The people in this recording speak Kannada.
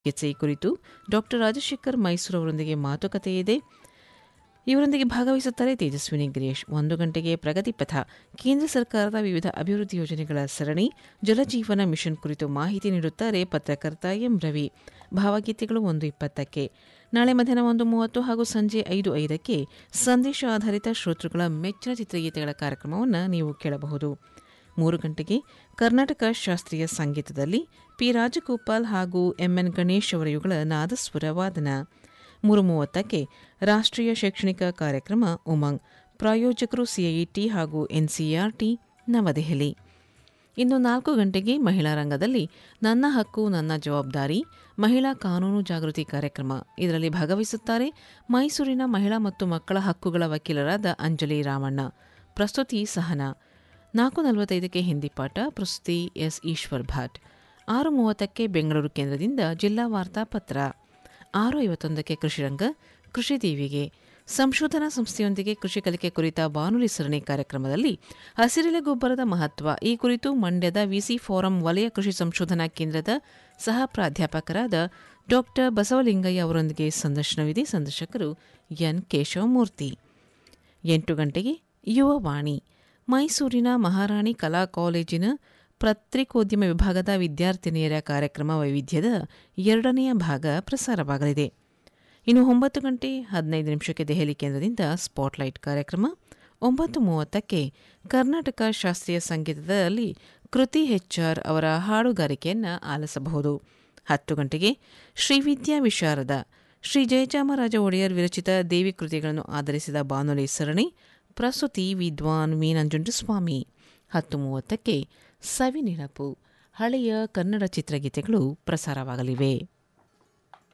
ಚಿಕಿತ್ಸೆ ಕುರಿತು ಡಾಕ್ಟರ್ ರಾಜಶೇಖರ್ ಮೈಸೂರು ಅವರೊಂದಿಗೆ ಮಾತುಕತೆ ಇದೆ ಇವರೊಂದಿಗೆ ಭಾಗವಹಿಸುತ್ತಾರೆ ತೇಜಸ್ವಿನಿ ಗಿರೀಶ್ ಒಂದು ಗಂಟೆಗೆ ಪ್ರಗತಿ ಪಥ ಕೇಂದ್ರ ಸರ್ಕಾರದ ವಿವಿಧ ಅಭಿವೃದ್ಧಿ ಯೋಜನೆಗಳ ಸರಣಿ ಜಲಜೀವನ ಮಿಷನ್ ಕುರಿತು ಮಾಹಿತಿ ನೀಡುತ್ತಾರೆ ಪತ್ರಕರ್ತ ಎಂ ರವಿ ಭಾವಗೀತೆಗಳು ಒಂದು ಇಪ್ಪತ್ತಕ್ಕೆ ನಾಳೆ ಮಧ್ಯಾಹ್ನ ಒಂದು ಮೂವತ್ತು ಹಾಗೂ ಸಂಜೆ ಐದು ಐದಕ್ಕೆ ಸಂದೇಶ ಆಧಾರಿತ ಶ್ರೋತೃಗಳ ಮೆಚ್ಚಿನ ಚಿತ್ರಗೀತೆಗಳ ಕಾರ್ಯಕ್ರಮವನ್ನು ನೀವು ಕೇಳಬಹುದು ಮೂರು ಗಂಟೆಗೆ ಕರ್ನಾಟಕ ಶಾಸ್ತ್ರೀಯ ಸಂಗೀತದಲ್ಲಿ ಪಿ ರಾಜಗೋಪಾಲ್ ಹಾಗೂ ಎಂಎನ್ ಗಣೇಶ್ ಅವರ ಇವುಗಳ ನಾದಸ್ವರ ವಾದನ ಮೂರು ಮೂವತ್ತಕ್ಕೆ ರಾಷ್ಟ್ರೀಯ ಶೈಕ್ಷಣಿಕ ಕಾರ್ಯಕ್ರಮ ಉಮಂಗ್ ಪ್ರಾಯೋಜಕರು ಸಿಐಟಿ ಹಾಗೂ ಎನ್ಸಿಆರ್ಟಿ ನವದೆಹಲಿ ಇನ್ನು ನಾಲ್ಕು ಗಂಟೆಗೆ ಮಹಿಳಾ ರಂಗದಲ್ಲಿ ನನ್ನ ಹಕ್ಕು ನನ್ನ ಜವಾಬ್ದಾರಿ ಮಹಿಳಾ ಕಾನೂನು ಜಾಗೃತಿ ಕಾರ್ಯಕ್ರಮ ಇದರಲ್ಲಿ ಭಾಗವಹಿಸುತ್ತಾರೆ ಮೈಸೂರಿನ ಮಹಿಳಾ ಮತ್ತು ಮಕ್ಕಳ ಹಕ್ಕುಗಳ ವಕೀಲರಾದ ಅಂಜಲಿ ರಾಮಣ್ಣ ಪ್ರಸ್ತುತಿ ಸಹನಾ ನಾಲ್ಕು ನಲವತ್ತೈದಕ್ಕೆ ಹಿಂದಿ ಪಾಠ ಪ್ರಸ್ತುತಿ ಎಸ್ ಈಶ್ವರ್ ಭಟ್ ಆರು ಮೂವತ್ತಕ್ಕೆ ಬೆಂಗಳೂರು ಕೇಂದ್ರದಿಂದ ಜಿಲ್ಲಾ ವಾರ್ತಾ ಪತ್ರ ಆರು ಐವತ್ತೊಂದಕ್ಕೆ ಕೃಷಿರಂಗ ಕೃಷಿ ದೀವಿಗೆ ಸಂಶೋಧನಾ ಸಂಸ್ಥೆಯೊಂದಿಗೆ ಕೃಷಿ ಕಲಿಕೆ ಕುರಿತ ಬಾನುಲಿ ಸರಣಿ ಕಾರ್ಯಕ್ರಮದಲ್ಲಿ ಹಸಿರೆಲೆ ಗೊಬ್ಬರದ ಮಹತ್ವ ಈ ಕುರಿತು ಮಂಡ್ಯದ ವಿಸಿ ಫೋರಂ ವಲಯ ಕೃಷಿ ಸಂಶೋಧನಾ ಕೇಂದ್ರದ ಸಹ ಪ್ರಾಧ್ಯಾಪಕರಾದ ಡಾಕ್ಟರ್ ಬಸವಲಿಂಗಯ್ಯ ಅವರೊಂದಿಗೆ ಸಂದರ್ಶನವಿದೆ ಸಂದರ್ಶಕರು ಎನ್ ಕೇಶವಮೂರ್ತಿ ಎಂಟು ಗಂಟೆಗೆ ಯುವವಾಣಿ ಮೈಸೂರಿನ ಮಹಾರಾಣಿ ಕಲಾ ಕಾಲೇಜಿನ ಪತ್ರಿಕೋದ್ಯಮ ವಿಭಾಗದ ವಿದ್ಯಾರ್ಥಿನಿಯರ ಕಾರ್ಯಕ್ರಮ ವೈವಿಧ್ಯದ ಎರಡನೆಯ ಭಾಗ ಪ್ರಸಾರವಾಗಲಿದೆ ಇನ್ನು ಒಂಬತ್ತು ಗಂಟೆ ಹದಿನೈದು ನಿಮಿಷಕ್ಕೆ ದೆಹಲಿ ಕೇಂದ್ರದಿಂದ ಸ್ಪಾಟ್ಲೈಟ್ ಕಾರ್ಯಕ್ರಮ ಒಂಬತ್ತು ಮೂವತ್ತಕ್ಕೆ ಕರ್ನಾಟಕ ಶಾಸ್ತ್ರೀಯ ಸಂಗೀತದಲ್ಲಿ ಕೃತಿ ಹೆಚ್ಆರ್ ಅವರ ಹಾಡುಗಾರಿಕೆಯನ್ನು ಆಲಿಸಬಹುದು ಹತ್ತು ಗಂಟೆಗೆ ಶ್ರೀವಿದ್ಯಾ ವಿಶಾರದ ಶ್ರೀ ಜಯಚಾಮರಾಜ ಒಡೆಯರ್ ವಿರಚಿತ ದೇವಿ ಕೃತಿಗಳನ್ನು ಆಧರಿಸಿದ ಬಾನುಲಿ ಸರಣಿ ಪ್ರಸ್ತುತಿ ವಿದ್ವಾನ್ ವಿ ನಂಜುಂಡಸ್ವಾಮಿ ಹತ್ತು ಮೂವತ್ತಕ್ಕೆ ಸವಿ ನೆನಪು ಹಳೆಯ ಕನ್ನಡ ಚಿತ್ರಗೀತೆಗಳು ಪ್ರಸಾರವಾಗಲಿವೆ